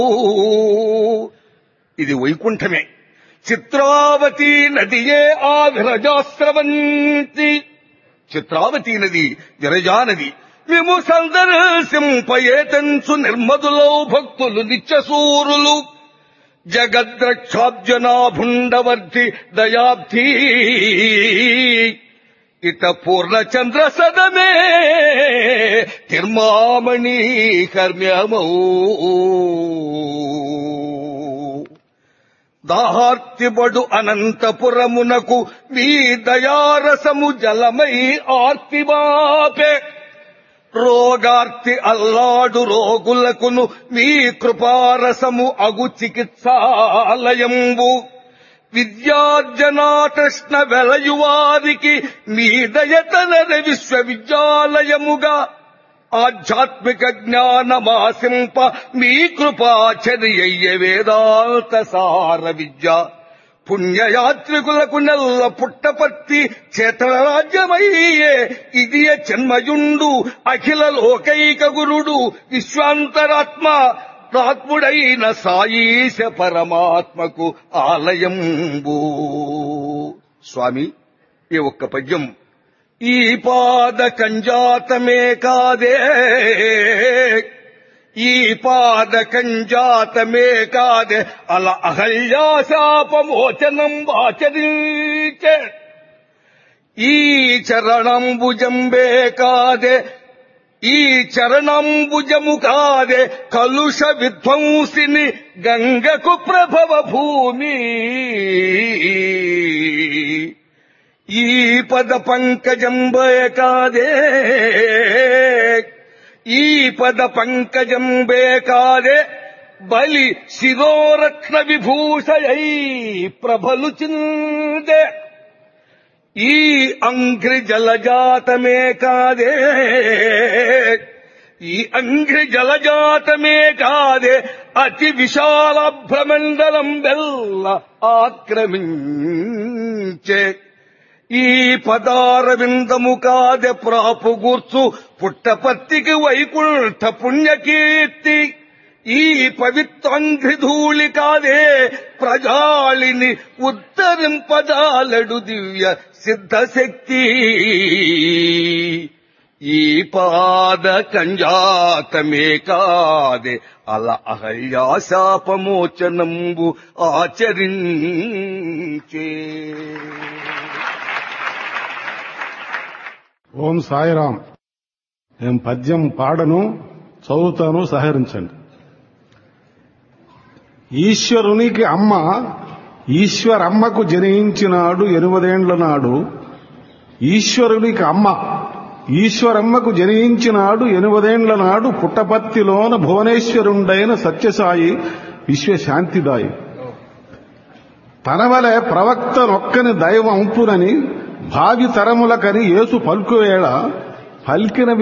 ఇది వైకుంఠమే చిత్రావతి నదియే ఆ విరజాస్రవంతి చిత్రావతి నది విరజా నది మేము సందర్శింపయేతంచు నిర్మదులో భక్తులు నిత్యసూరులు జగద్రక్షాబ్జనాభుండవర్తి దయాబ్ధి ఇత పూర్ణచంద్ర సదమే తిర్మామణి కర్మ్యమౌ దాహార్తిబడు అనంతపురమునకు మీ దయారసము జలమై ఆర్తివాపే రోగార్తి అల్లాడు రోగులకును మీ కృపారసము అగు చికిత్సాలయంబు విద్యార్జనాకృష్ణ వెలయువారికి మీ దయతనర విశ్వవిద్యాలయముగా ఆధ్యాత్మిక జ్ఞానమాసింప మీ కృపాచర్య వేదాంత సార విద్య పుణ్యయాత్రికులకు నెల్ల పుట్టపర్తి క్షేత్రరాజ్యమయ్యే ఇది జన్మయుండు అఖిల లోకైక గురుడు విశ్వాంతరాత్మ రాత్ముడైన సాయీశ పరమాత్మకు ఆలయంబు స్వామి ఈ ఒక్క పద్యం ఈ పాద కంజాతమే కాదే ఈ పాద కంజాతమే కాదే అల అహల్యాశాపమోచనం ఆచరించే ఈ చరణంబుజంబే కాదే ఈ చరణంబుజము కాదే కలుష విధ్వంసిని గంగకు ప్రభవ భూమి ఈ పద పంకజంబే కాదే ఈ పద పంకజంబే కాదే బలి శిరోరత్న విభూషయై ప్రభలు చిందే ఈ అంఘ్రి జలజాతమే కాదే ఈ అంఘ్రి జలజాతమే కాదే అతి విశాల భ్రమండలం వెల్ల ఆక్రమించే ఈ పదారవిందము కాదె ప్రాపుగూర్చు పుట్టపత్తికి వైకుంఠ పుణ్యకీర్తి ఈ పవిత్రంఘ్రిధూళి కాదే ప్రజాళిని ఉత్తరింపజాలడు దివ్య సిద్ధశక్తి ఈ పాద కంజాతమే కాదే అల అహల్యాశాపమోచనంబు ఆచరించే ఓం సాయిరాం నేను పద్యం పాడను చదువుతాను సహకరించండి ఈశ్వరునికి అమ్మ ఈశ్వరమ్మకు జనించినాడు ఎనిమిదేండ్ల నాడు ఈశ్వరునికి అమ్మ ఈశ్వరమ్మకు జనించినాడు ఎనిమిదేండ్ల నాడు పుట్టపత్తిలోన భువనేశ్వరుండైన సత్యసాయి విశ్వశాంతిదాయి తనవలే ప్రవక్త నొక్కని దైవంపునని భావి తరములకని యేసు పలుకువేళ పలికిన